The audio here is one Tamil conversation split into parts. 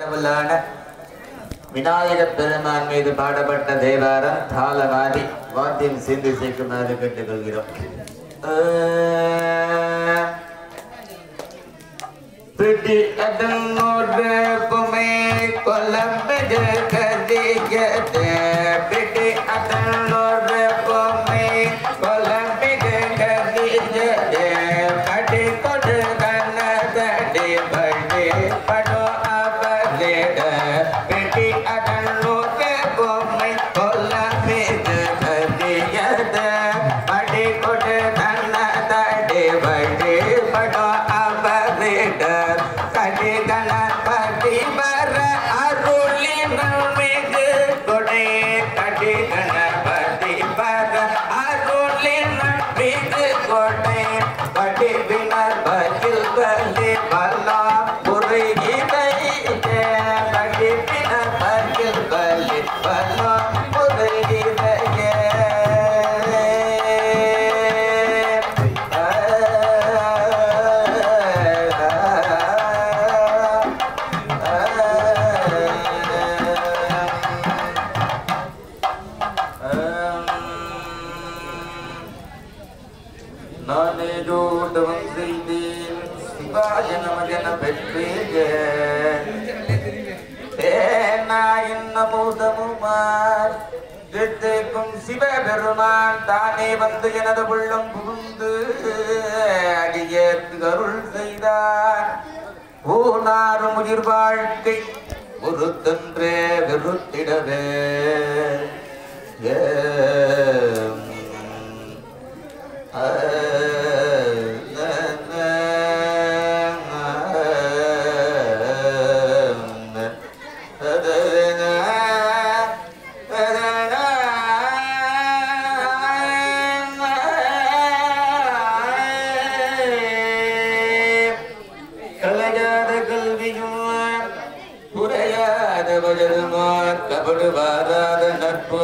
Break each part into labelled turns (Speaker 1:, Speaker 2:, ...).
Speaker 1: கடவுளான விநாயகப் பெருமான் மீது பாடப்பட்ட தேவாரம் தாளவாதி வாத்தியம் சேர்ந்து சேர்க்குமாறு கேட்டுக்கொள்கிறோம் ஆஹ். பிடி அதனோடு பொமை கொலம்பெஜ கதியதே பிடி அதனோடு பொமை கொலம்பெஜ கதியதே கடி கொடு கண்ணதடி படி படோ அபலேட பிடி அதனோடு பொமை கொலம்பெஜ கதியதே படி கொடு கண்ணதடி படி படோ அபலேட கடி கணபதி வர அருளின் மிகு கொடை கடி கணபதி வர அருளின் மிகு கொடை கடி வினர் பதில் பலி பல்லா புரை இதை கடி வினர் பதில் பலி பல்லா புரை இதையே நானே ஜோட்டவம் செய்தேன் சிவாய நமகன பெற்றேக இன்னமுதமுமார் தித்தைக்கும் சிவபெருமான் தானே வந்து எனது உள்ளம் புகுந்து அடியேற்கு அருள் செய்தார் ஊனாரும் உயிர் வாழ்க்கை ஒருத்தன்றே வெறுத்திடவே ஏம். கலையாத கல்வியும் குறையாத வயதுமா கபடு வாராத நட்போ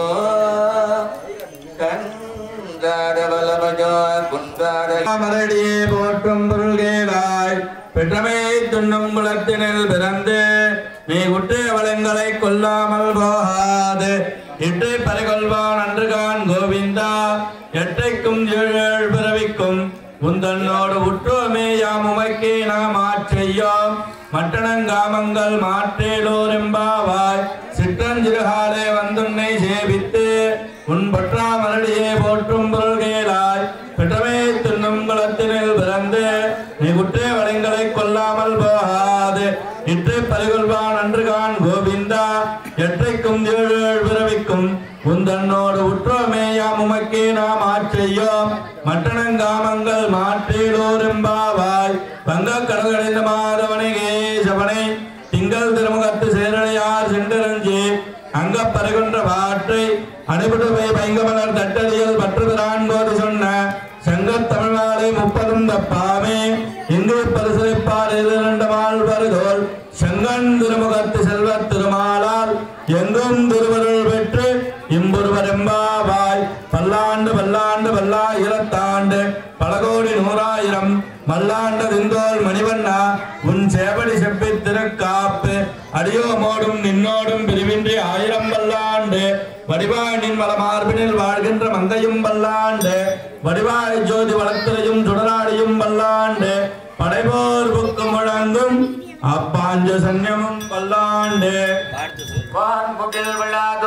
Speaker 1: கண்டாத வலமஜோ குன்றாத
Speaker 2: மரடியே போற்றும் பொருள்கேளாய் பெற்றமை துண்ணும் குலத்தினில் பிறந்து நீ குற்ற வளங்களை கொல்லாமல் போகாது இட்டு பறிகொள்வான் அன்று கான் கோவிந்தா எட்டைக்கும் ஏழு பிறவிக்கும் உந்தன்னோடு உற்றோமே யாம் உமைக்கே நாம் ஆற்றையோம் மட்டணங்காமங்கள் மாற்றேலோர் எம்பாவாய் சிற்றஞ்சிறுகாலே வந்துன்னை சேவித்து உன் பற்றா மரடியே போற்றும் பொருள்கேளாய் பெற்றமே துண்ணும் குலத்தினில் பிறந்து நீ குற்றே வளங்களை கொல்லாமல் போகாது இற்றை பறிகொள்வான் அன்று கான் கோவிந்தா எற்றைக்கும் ஏழு ஏழு பிறவிக்கும் உந்தன்னோடு உற்றோமே யாம் உமக்கே நாம் ஆற்றையோம் மட்டணங்காமங்கள் மாற்றேலோர் எம்பாவாய் வங்கக் கடல்கடைந்த மாதவனை கேசவனை திங்கள் திருமுகத்து சேரலையார் சென்றரஞ்சி அங்கப் பருகின்ற வாற்றை அடிபடு போய் பைங்கமலர் தட்டடியில் பற்று பிரான்போது சொன்ன சங்கத் தமிழ்நாளை முப்பதும் தப்பாமே இங்கு பரிசளிப்பார் இரண்டு மால் வருதோல் செங்கன் திருமுகத்து செல்வத் திருமாலால் எங்கும் திருவருள் பெற்று இம்பொருவரெம்பாவாய் பல்லாண்டு பல்லாண்டு பல்லாயிரத்தாண்டு பல கோடி நூறாயிரம் மல்லாண்ட திந்தோல் மணிவண்ணா உன் சேவடி செப்பித் திருக்காப்பு அடியோமோடும் நின்னோடும் பிரிவின்றி ஆயிரம் பல்லாண்டு வடிவாய் நின் வளமார்பினில் வாழ்கின்ற மங்கையும் பல்லாண்டு வடிவாய் ஜோதி வளத்திரையும் சுடராடியும் பல்லாண்டு படைபோர் புக்கு முழங்கும் அப்பாஞ்ச சன்யமும் பல்லாண்டு
Speaker 1: வான் புகில் விழாத